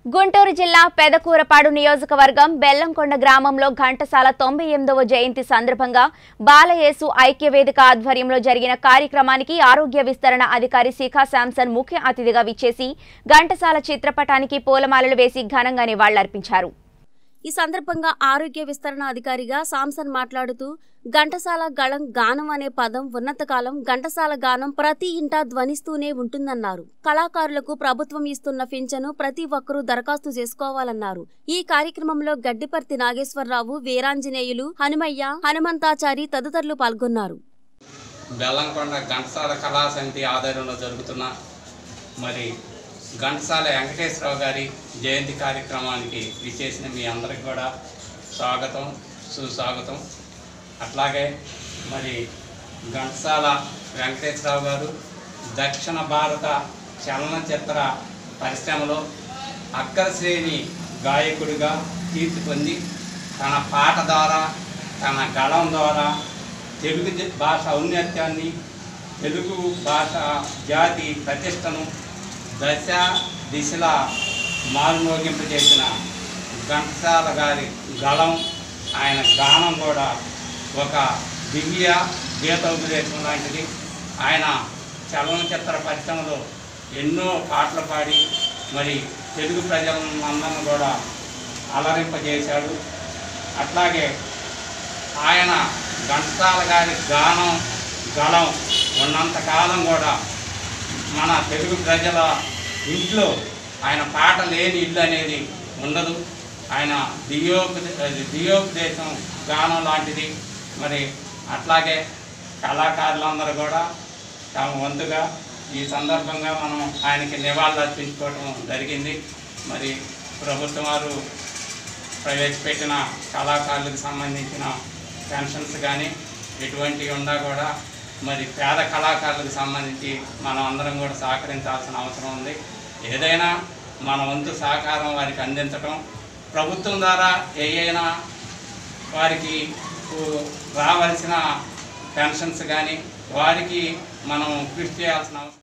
గుంటూరు జిల్లా పెదకూరపాడు నియోజకవర్గం బెల్లంకొండ గ్రామంలో ఘంటసాల తొంభై ఎనిమిదవ జయంతి సందర్భంగా బాలయేసు ఐక్యవేదిక ఆధ్వర్యంలో జరిగిన కార్యక్రమానికి ఆరోగ్య విస్తరణ అధికారి శిఖా శాంసన్ ముఖ్య అతిథిగా విచ్చేసి ఘంటసాల చిత్రపటానికి పూలమాలలు వేసి ఘనంగా నివాళులర్పించారు ఈ సందర్భంగా ఆరోగ్య విస్తరణ అధికారిగా సాంసన్ మాట్లాడుతూ ఘంటసాల గళం గానం అనే పదం ఉన్నతకాలం ఘంటసాల గానం ప్రతి ఇంటా ధ్వనిస్తూనే ఉంటుందన్నారు కళాకారులకు ప్రభుత్వం ఇస్తున్న పింఛను ప్రతి ఒక్కరూ దరఖాస్తు చేసుకోవాలన్నారు ఈ కార్యక్రమంలో గడ్డిపర్తి నాగేశ్వరరావు వీరాంజనేయులు హనుమయ్య హనుమంతాచారి తదితరులు పాల్గొన్నారు బెల్లంకొండ ఘంటసాల కళా సమితి ఆధ్వర్యంలో జరుగుతున్న మరి ఘంటసాల వెంకటేశ్వరరావు గారి జయంతి కార్యక్రమానికి విచ్చేసిన మీ అందరికి కూడా స్వాగతం సుస్వాగతం అట్లాగే మరి ఘంటసాల వెంకటేశ్వరరావు గారు దక్షిణ భారత చలనచిత్ర పరిశ్రమలో అగ్రశ్రేణి గాయకుడిగా కీర్తి పొంది తన పాట ద్వారా తన గళం ద్వారా తెలుగు జ- భాష ఔన్నత్యాన్ని తెలుగు భాష జాతి ప్రతిష్టను దశ దిశల మారుమోగింపజేసిన ఘంటసాల గారి గళం ఆయన గానం కూడా ఒక దివ్య గీతోపదేశం లాంటిది ఆయన చలనచిత్ర పరిశ్రమలో ఎన్నో పాటలు పాడి మరి తెలుగు ప్రజలందరిని కూడా అలరింపజేశాడు అట్లాగే ఆయన ఘంటసాల గారి గానం గళం ఉన్నంతకాలం కూడా మన తెలుగు ప్రజల ఇంట్లో ఆయన పాట లేని ఇల్లు అనేది ఉండదు ఆయన దియోపదే అది దియోపదేశం గానం లాంటిది మరి అట్లాగే కళాకారులందరూ కూడా తమ వంతుగా ఈ సందర్భంగా మనం ఆయనకి నివాళులు అర్పించుకోవడం జరిగింది మరి ప్రభుత్వం వారు ప్రవేశపెట్టిన కళాకారులకు సంబంధించిన పెన్షన్స్ కానీ ఎటువంటివి ఉన్నా కూడా మరి పేద కళాకారులకు సంబంధించి మనం అందరం కూడా సహకరించాల్సిన అవసరం ఉంది ఏదైనా మన వంతు సహకారం వారికి అందించడం ప్రభుత్వం ద్వారా ఏదైనా వారికి ఊ, రావాల్సిన పెన్షన్స్ కానీ వారికి మనం కృషి చేయాల్సిన అవసరం